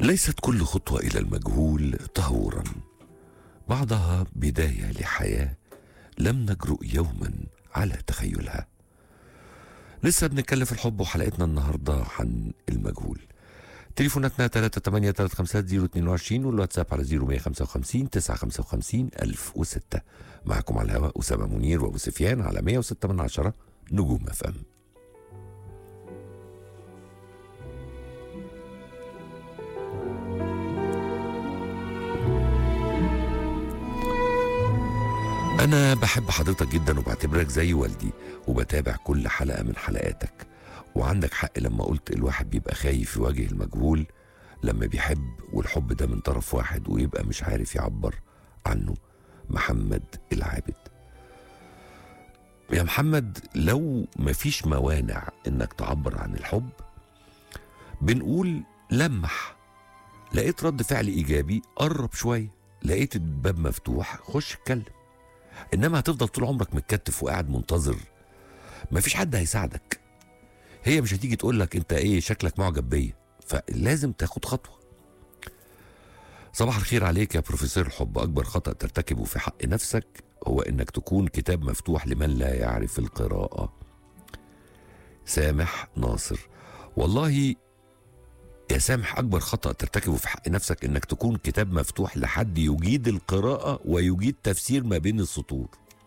ليست كل خطوة إلى المجهول تهورا بعضها بداية لحياة لم نجرؤ يوما على تخيلها لسه بنتكلم في الحب وحلقتنا النهاردة عن المجهول تليفوناتنا 383 والواتساب على 0155 955 1006 معكم على الهواء أسامة منير وأبو سفيان على 106 من عشرة نجوم اف ام أنا بحب حضرتك جدا وبعتبرك زي والدي وبتابع كل حلقة من حلقاتك وعندك حق لما قلت الواحد بيبقى خايف يواجه المجهول لما بيحب والحب ده من طرف واحد ويبقى مش عارف يعبر عنه محمد العابد يا محمد لو مفيش موانع انك تعبر عن الحب بنقول لمح لقيت رد فعل ايجابي قرب شويه لقيت الباب مفتوح خش اتكلم انما هتفضل طول عمرك متكتف وقاعد منتظر مفيش حد هيساعدك هي مش هتيجي تقول لك انت ايه شكلك معجب بيا فلازم تاخد خطوه صباح الخير عليك يا بروفيسور الحب اكبر خطا ترتكبه في حق نفسك هو انك تكون كتاب مفتوح لمن لا يعرف القراءه سامح ناصر والله يا سامح اكبر خطا ترتكبه في حق نفسك انك تكون كتاب مفتوح لحد يجيد القراءه ويجيد تفسير ما بين السطور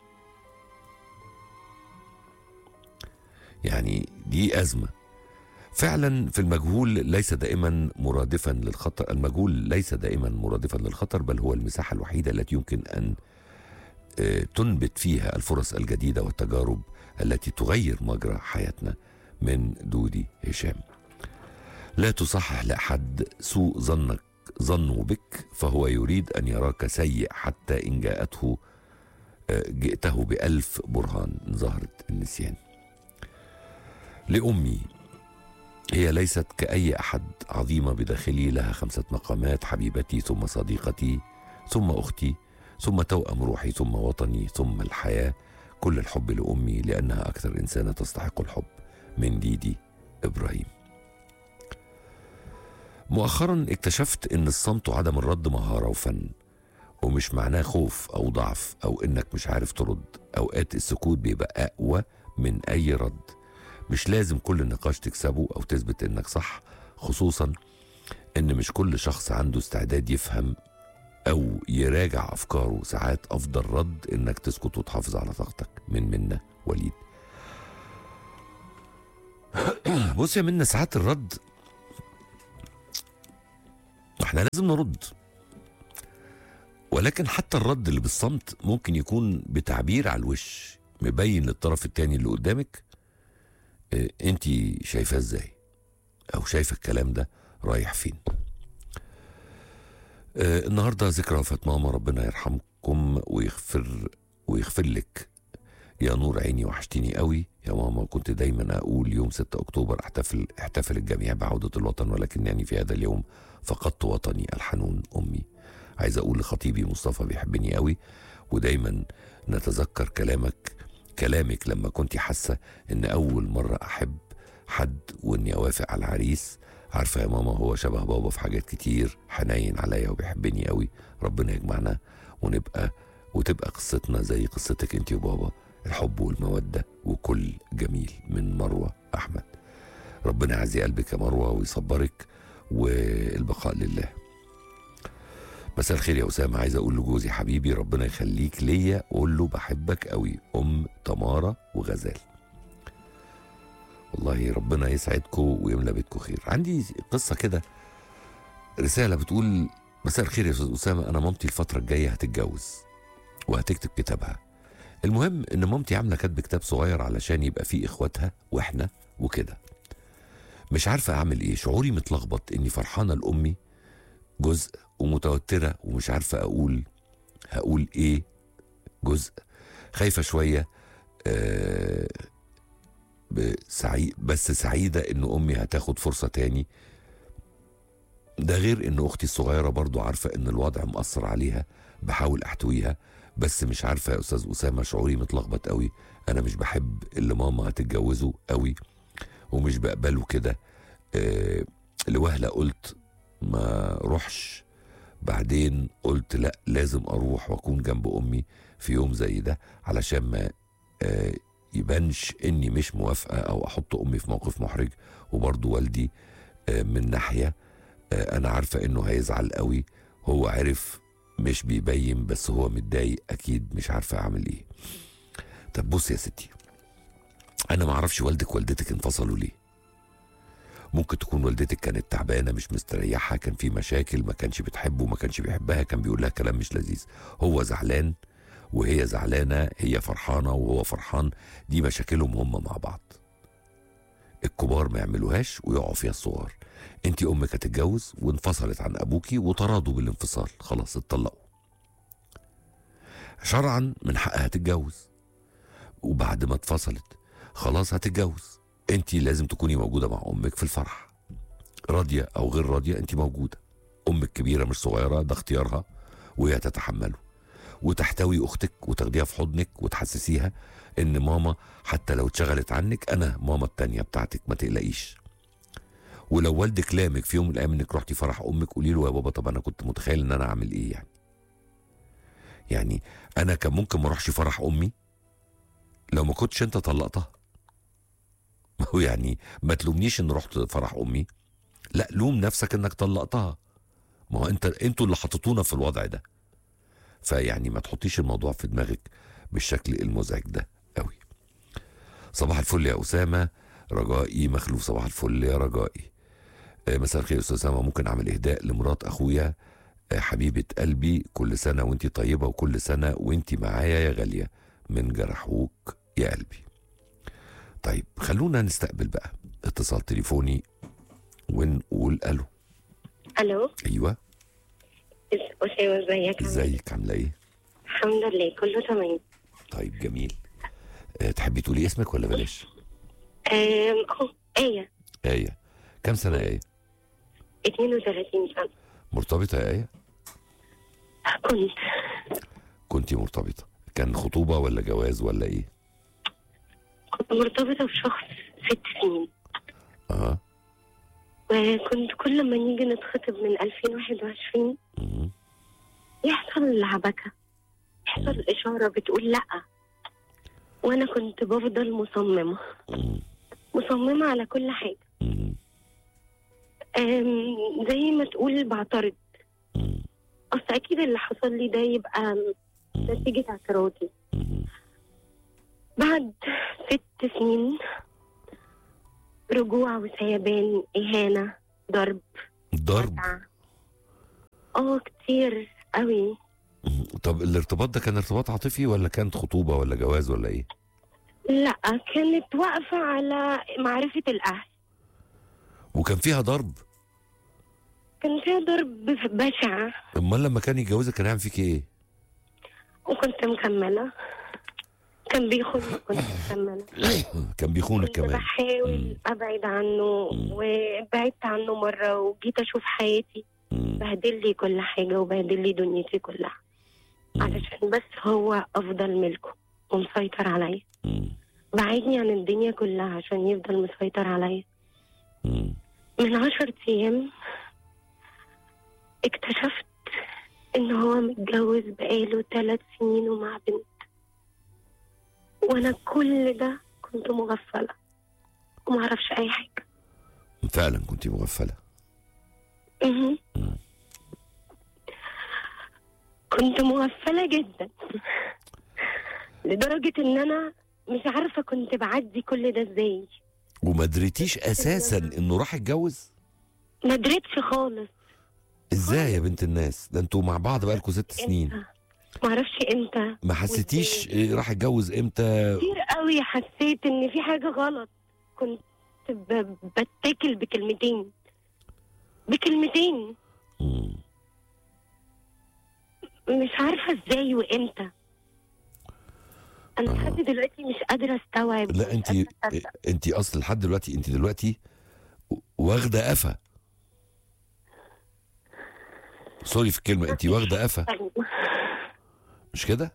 يعني دي ازمه فعلا في المجهول ليس دائما مرادفا للخطر المجهول ليس دائما مرادفا للخطر بل هو المساحه الوحيده التي يمكن ان آه، تنبت فيها الفرص الجديده والتجارب التي تغير مجرى حياتنا من دودي هشام لا تصحح لاحد سوء ظنك ظنه بك فهو يريد ان يراك سيء حتى ان جاءته آه، جئته بألف برهان إن ظهرت النسيان لأمي هي ليست كأي أحد عظيمة بداخلي لها خمسة مقامات حبيبتي ثم صديقتي ثم أختي ثم توأم روحي ثم وطني ثم الحياة كل الحب لأمي لأنها أكثر إنسانة تستحق الحب من ديدي إبراهيم مؤخرا اكتشفت ان الصمت وعدم الرد مهارة وفن ومش معناه خوف او ضعف او انك مش عارف ترد اوقات السكوت بيبقى اقوى من اي رد مش لازم كل نقاش تكسبه او تثبت انك صح خصوصا ان مش كل شخص عنده استعداد يفهم او يراجع افكاره ساعات افضل رد انك تسكت وتحافظ على طاقتك من منا وليد بص يا منا ساعات الرد احنا لازم نرد ولكن حتى الرد اللي بالصمت ممكن يكون بتعبير على الوش مبين للطرف التاني اللي قدامك اه انت شايفاه ازاي او شايفه الكلام ده رايح فين اه النهارده ذكرى وفاه ماما ربنا يرحمكم ويغفر ويغفر لك يا نور عيني وحشتيني قوي يا ماما كنت دايما اقول يوم 6 اكتوبر احتفل احتفل الجميع بعوده الوطن ولكنني في هذا اليوم فقدت وطني الحنون امي عايز اقول لخطيبي مصطفى بيحبني قوي ودايما نتذكر كلامك كلامك لما كنت حاسه ان اول مره احب حد واني اوافق على العريس عارفه يا ماما هو شبه بابا في حاجات كتير حنين عليا وبيحبني قوي ربنا يجمعنا ونبقى وتبقى قصتنا زي قصتك انت وبابا الحب والموده وكل جميل من مروه احمد ربنا يعزي قلبك يا مروه ويصبرك والبقاء لله مساء الخير يا اسامه عايز اقول لجوزي حبيبي ربنا يخليك ليا قول له بحبك قوي ام تماره وغزال والله ربنا يسعدكم ويملى بيتكم خير عندي قصه كده رساله بتقول مساء الخير يا استاذ اسامه انا مامتي الفتره الجايه هتتجوز وهتكتب كتابها المهم ان مامتي عامله كاتب كتاب صغير علشان يبقى فيه اخواتها واحنا وكده مش عارفه اعمل ايه شعوري متلخبط اني فرحانه لامي جزء ومتوتره ومش عارفه اقول هقول ايه جزء خايفه شويه آه سعيد بس سعيده ان امي هتاخد فرصه تاني ده غير ان اختي الصغيره برضو عارفه ان الوضع مأثر عليها بحاول احتويها بس مش عارفه يا استاذ اسامه شعوري متلخبط قوي انا مش بحب اللي ماما هتتجوزه قوي ومش بقبله كده آه لوهله قلت ما روحش بعدين قلت لا لازم اروح واكون جنب امي في يوم زي ده علشان ما آه، يبانش اني مش موافقه او احط امي في موقف محرج وبرضه والدي آه، من ناحيه آه، انا عارفه انه هيزعل قوي هو عرف مش بيبين بس هو متضايق اكيد مش عارفه اعمل ايه طب بص يا ستي انا ما اعرفش والدك ووالدتك انفصلوا ليه ممكن تكون والدتك كانت تعبانه مش مستريحه كان في مشاكل ما كانش بتحبه ما كانش بيحبها كان بيقول لها كلام مش لذيذ هو زعلان وهي زعلانه هي فرحانه وهو فرحان دي مشاكلهم هم مع بعض الكبار ما يعملوهاش ويقعوا فيها الصغار انت امك هتتجوز وانفصلت عن ابوكي وتراضوا بالانفصال خلاص اتطلقوا شرعا من حقها تتجوز وبعد ما اتفصلت خلاص هتتجوز انت لازم تكوني موجوده مع امك في الفرح راضيه او غير راضيه انت موجوده امك كبيره مش صغيره ده اختيارها وهي تتحمله وتحتوي اختك وتاخديها في حضنك وتحسسيها ان ماما حتى لو اتشغلت عنك انا ماما التانية بتاعتك ما تقلقيش ولو والدك لامك في يوم من الايام انك رحتي فرح امك قولي له يا بابا طب انا كنت متخيل ان انا اعمل ايه يعني يعني انا كان ممكن ما اروحش فرح امي لو ما كنتش انت طلقتها ما هو يعني ما تلومنيش ان رحت فرح امي لا لوم نفسك انك طلقتها ما هو انت انتوا اللي حطيتونا في الوضع ده فيعني ما تحطيش الموضوع في دماغك بالشكل المزعج ده قوي صباح الفل يا اسامه رجائي مخلوف صباح الفل يا رجائي آه، مساء الخير يا استاذ اسامه ممكن اعمل اهداء لمرات اخويا آه، حبيبه قلبي كل سنه وانت طيبه وكل سنه وانت معايا يا غاليه من جرحوك يا قلبي طيب خلونا نستقبل بقى اتصال تليفوني ونقول الو الو ايوه اسامه ازيك عامل إيه؟ ازيك عامله ايه الحمد لله كله تمام طيب جميل أه تحبي تقولي اسمك ولا بلاش أم، اه ايه ايه كم سنه ايه 32 سنه مرتبطه يا ايه كنت كنتي مرتبطه كان خطوبه ولا جواز ولا ايه كنت مرتبطه بشخص ست سنين اه وكنت كل ما نيجي نتخطب من 2021 مم. يحصل لعبكه يحصل اشاره بتقول لا وانا كنت بفضل مصممه مم. مصممه على كل حاجه مم. أم، زي ما تقول بعترض مم. اصل اكيد اللي حصل لي ده يبقى مم. نتيجه اعتراضي مم. بعد ست سنين رجوع وسيبان إهانة ضرب ضرب وجع. اه كتير قوي مم. طب الارتباط ده كان ارتباط عاطفي ولا كانت خطوبه ولا جواز ولا ايه لا كانت واقفة على معرفة الأهل وكان فيها ضرب كان فيها ضرب بشع امال لما كان يتجوزك كان يعمل فيك ايه وكنت مكملة كان بيخون وكنت مكملة كان بيخونك كنت كمان بحاول مم. أبعد عنه مم. وبعدت عنه مرة وجيت أشوف حياتي مم. بهدل لي كل حاجة وبهدل لي دنيتي كلها مم. علشان بس هو أفضل ملكه ومسيطر عليا مم. بعدني عن الدنيا كلها عشان يفضل مسيطر عليا مم. من عشر أيام اكتشفت إن هو متجوز بقاله ثلاث سنين ومع بنت وأنا كل ده كنت مغفلة ومعرفش أي حاجة فعلا كنت مغفله مهم. مم. كنت مغفلة جدا لدرجة إن أنا مش عارفة كنت بعدي كل ده إزاي وما دريتيش اساسا انه راح يتجوز ما دريتش خالص ازاي يا بنت الناس ده انتوا مع بعض بقالكوا ست سنين امتى معرفش امتى ما حسيتيش إيه راح يتجوز امتى كتير قوي حسيت ان في حاجه غلط كنت ب- بتاكل بكلمتين بكلمتين مم. مش عارفه ازاي وامتى انا آه. لحد دلوقتي مش قادره استوعب لا مش انت قادرة أصدق. انت اصل لحد دلوقتي انت دلوقتي واخده قفا سوري في الكلمه انت واخده قفا مش كده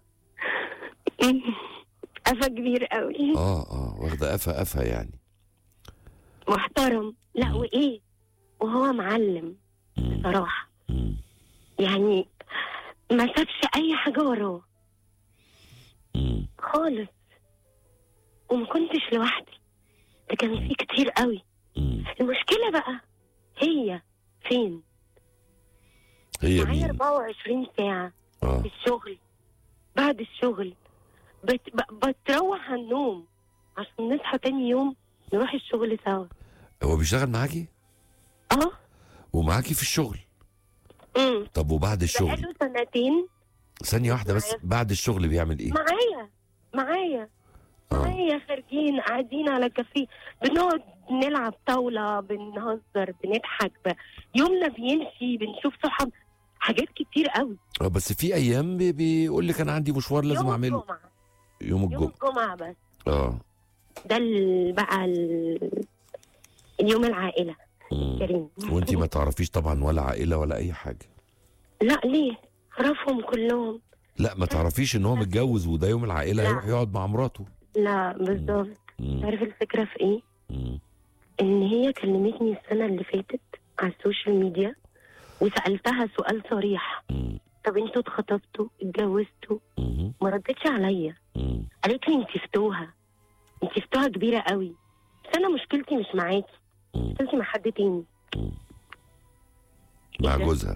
قفا كبير قوي اه اه واخده قفا قفا يعني محترم لا مم. وايه وهو معلم مم. بصراحه مم. يعني ما سابش اي حاجه وراه مم. خالص وما كنتش لوحدي ده كان في كتير قوي مم. المشكله بقى هي فين هي معايا مين 24 ساعه اه في الشغل بعد الشغل بت... ب... بتروح على النوم عشان نصحى تاني يوم نروح الشغل سوا هو بيشتغل معاكي اه ومعاكي في الشغل امم طب وبعد الشغل بقاله سنتين ثانيه واحده بس معايا. بعد الشغل بيعمل ايه معايا معايا اه معايا خارجين قاعدين على كافيه بنقعد نلعب طاولة بنهزر بنضحك ب... يومنا بيمشي بنشوف صحاب حاجات كتير قوي آه، بس في ايام بي- بيقول لك انا عندي مشوار لازم يوم اعمله الجمعة يوم يوم الجمعه الجمعة بس اه ده ال- بقى ال... اليوم العائلة مم. كريم وانتي ما تعرفيش طبعا ولا عائله ولا اي حاجه لا ليه اعرفهم كلهم لا ما تعرفيش ان هو متجوز وده يوم العائله لا. هيروح يقعد مع مراته لا بالظبط مم. عارف الفكرة في ايه مم. ان هي كلمتني السنة اللي فاتت على السوشيال ميديا وسألتها سؤال صريح مم. طب انتوا اتخطبتوا اتجوزتوا مم. ما ردتش عليا مم. قالت لي انت فتوها انت فتوها كبيره قوي بس انا مشكلتي مش معاكي مم. مشكلتي مع حد تاني مم. مع إيه ده؟ جوزها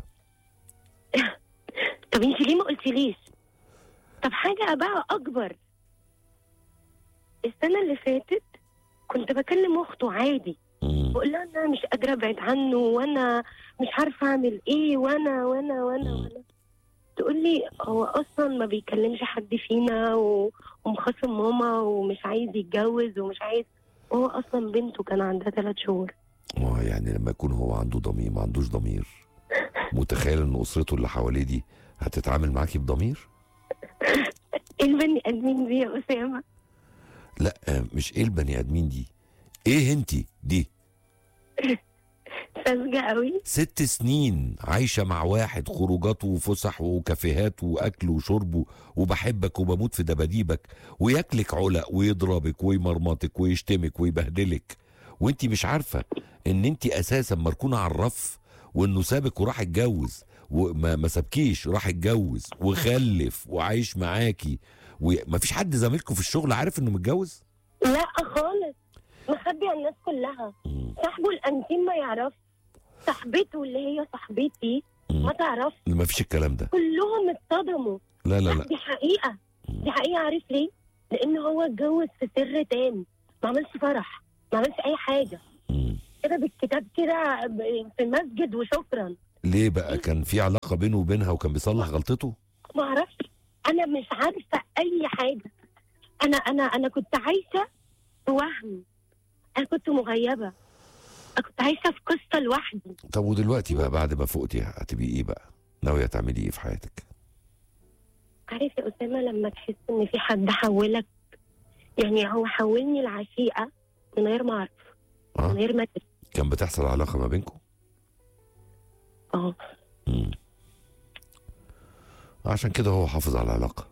طب انت ليه ما قلتليش طب حاجه بقى اكبر السنه اللي فاتت كنت بكلم اخته عادي مم. بقول لها انا مش قادره ابعد عنه وانا مش عارفه اعمل ايه وانا وانا وانا مم. وانا تقول لي هو اصلا ما بيكلمش حد فينا و... ومخاصم ماما ومش عايز يتجوز ومش عايز وهو اصلا بنته كان عندها ثلاث شهور ما يعني لما يكون هو عنده ضمير ما عندوش ضمير متخيل ان اسرته اللي حواليه دي هتتعامل معاكي بضمير ايه البني ادمين دي يا اسامه لا آه، مش ايه البني ادمين دي ايه انتي دي ساذجه قوي ست سنين عايشة مع واحد خروجات وفسح وكافيهات وأكل وشرب وبحبك وبموت في دباديبك وياكلك علق ويضربك ويمرمطك ويشتمك ويبهدلك وانت مش عارفة ان انت اساسا مركونة على الرف وانه سابك وراح اتجوز وما ما سابكيش راح اتجوز وخلف وعايش معاكي ومفيش حد زميلكم في الشغل عارف انه متجوز لا خالص مخبي على الناس كلها مم. صاحبه الانتيم ما يعرفش صاحبته اللي هي صاحبتي مم. ما تعرفش مفيش الكلام ده كلهم اتصدموا لا لا لا دي حقيقه مم. دي حقيقه عارف ليه؟ لان هو اتجوز في سر تام ما عملش فرح ما عملش اي حاجه مم. كده بالكتاب كده ب- في المسجد وشكرا ليه بقى كان في علاقة بينه وبينها وكان بيصلح غلطته ما اعرفش انا مش عارفه اي حاجه انا انا انا كنت عايشه في وهم انا كنت مغيبه انا كنت عايشه في قصه لوحدي طب ودلوقتي بقى بعد ما فقتي هتبقي ايه بقى ناوية تعملي ايه في حياتك عارف يا اسامه لما تحس ان في حد حولك يعني هو حولني العشيقه من غير ما اعرف من اه غير ما أدري. كان بتحصل علاقة ما بينكم اه مم. عشان كده هو حافظ على العلاقة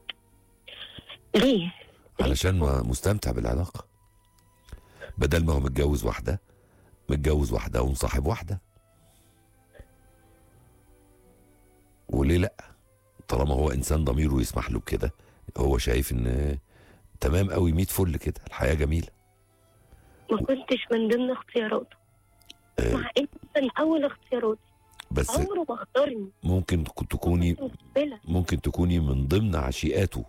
ليه؟ علشان ما مستمتع بالعلاقة بدل ما هو متجوز واحدة متجوز واحدة ومصاحب واحدة وليه لأ طالما هو إنسان ضميره يسمح له بكده هو شايف إن تمام قوي 100 فل كده الحياة جميلة ما كنتش من ضمن اختياراته آه، مع ان من اول اختياراتي بس عمره ما اختارني ممكن تكوني كنت مقبله ممكن تكوني من ضمن عشيقاته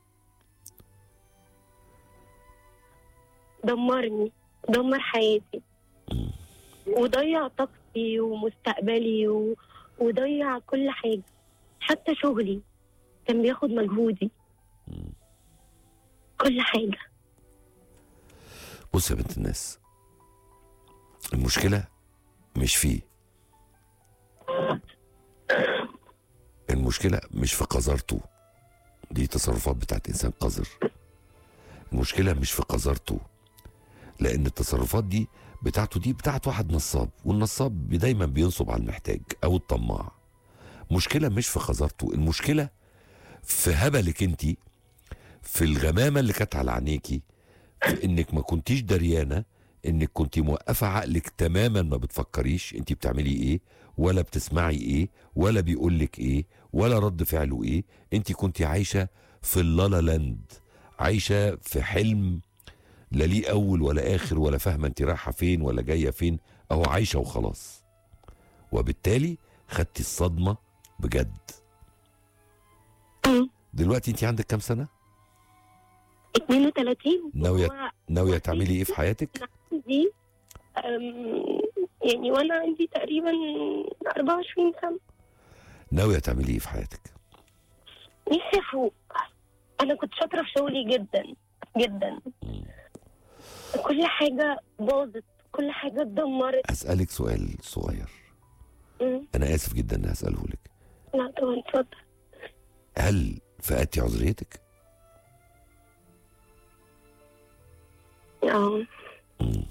دمرني دمر حياتي مم. وضيع طاقتي ومستقبلي و... وضيع كل حاجة حتى شغلي كان بياخد مجهودي مم. كل حاجة بص يا بنت الناس المشكلة مش فيه المشكلة مش في قذرته دي تصرفات بتاعت إنسان قذر المشكلة مش في قذرته لأن التصرفات دي بتاعته دي بتاعت واحد نصاب والنصاب دايما بينصب على المحتاج أو الطماع مشكلة مش في قذرته المشكلة في هبلك انتي في الغمامة اللي كانت على عينيكي في انك ما كنتيش دريانة انك كنت موقفه عقلك تماما ما بتفكريش انت بتعملي ايه ولا بتسمعي ايه ولا بيقولك ايه ولا رد فعله ايه انت كنت عايشه في اللالا لاند عايشه في حلم لا ليه اول ولا اخر ولا فاهمه انت رايحه فين ولا جايه فين اهو عايشه وخلاص وبالتالي خدتي الصدمه بجد مم. دلوقتي انت عندك كام سنه 32 ناوية- وهو ناويه تعملي ايه في حياتك عندي أم، يعني وانا عندي تقريبا 24 سنه ناويه تعملي ايه في حياتك نفسي افوق انا كنت شاطره في شغلي جدا جدا كل حاجه باظت كل حاجه اتدمرت هسالك سؤال صغير مم. انا اسف جدا ان هساله لك لا طبعا اتفضل هل فقدتي عذريتك اه مم.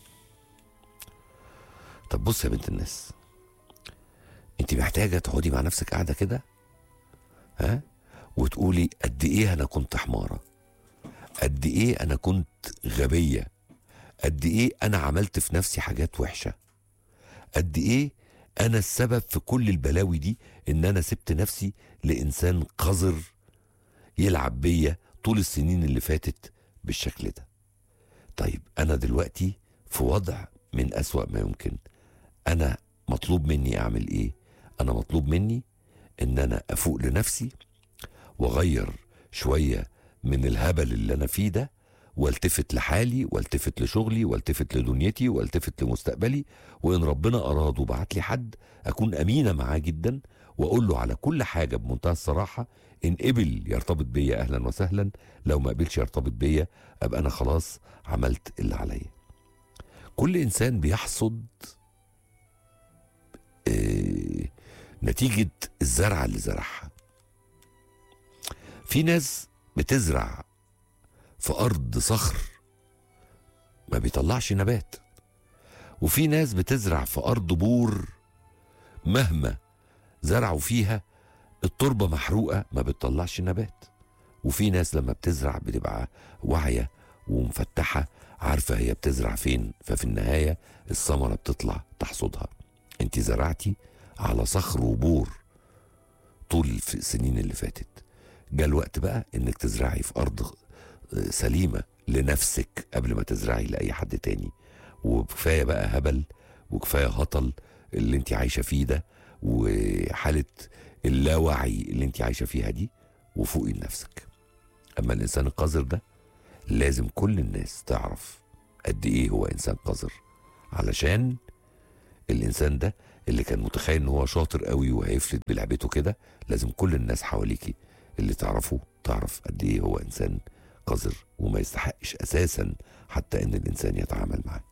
طب بص يا بنت الناس انت محتاجه تقعدي مع نفسك قاعده كده ها وتقولي قد ايه انا كنت حماره قد ايه انا كنت غبيه قد ايه انا عملت في نفسي حاجات وحشه قد ايه انا السبب في كل البلاوي دي ان انا سبت نفسي لانسان قذر يلعب بيا طول السنين اللي فاتت بالشكل ده طيب انا دلوقتي في وضع من اسوا ما يمكن انا مطلوب مني اعمل ايه انا مطلوب مني ان انا افوق لنفسي واغير شويه من الهبل اللي انا فيه ده والتفت لحالي والتفت لشغلي والتفت لدنيتي والتفت لمستقبلي وان ربنا اراد وبعت لي حد اكون امينه معاه جدا واقول له على كل حاجه بمنتهى الصراحه ان قبل يرتبط بيا اهلا وسهلا لو ما قبلش يرتبط بيا ابقى انا خلاص عملت اللي عليا كل انسان بيحصد آه، نتيجه الزرعه اللي زرعها في ناس بتزرع في ارض صخر ما بيطلعش نبات وفي ناس بتزرع في ارض بور مهما زرعوا فيها التربه محروقه ما بتطلعش نبات وفي ناس لما بتزرع بتبقى واعيه ومفتحه عارفه هي بتزرع فين ففي النهايه الثمره بتطلع تحصدها انت زرعتي على صخر وبور طول في السنين اللي فاتت جاء الوقت بقى انك تزرعي في ارض سليمه لنفسك قبل ما تزرعي لاي حد تاني وكفايه بقى هبل وكفايه هطل اللي انت عايشه فيه ده وحاله اللاوعي اللي انت عايشه فيها دي وفوقي لنفسك اما الانسان القذر ده لازم كل الناس تعرف قد ايه هو انسان قذر علشان الانسان ده اللي كان متخيل ان هو شاطر قوي وهيفلت بلعبته كده لازم كل الناس حواليكي اللي تعرفه تعرف قد ايه هو انسان قذر وما يستحقش اساسا حتى ان الانسان يتعامل معاه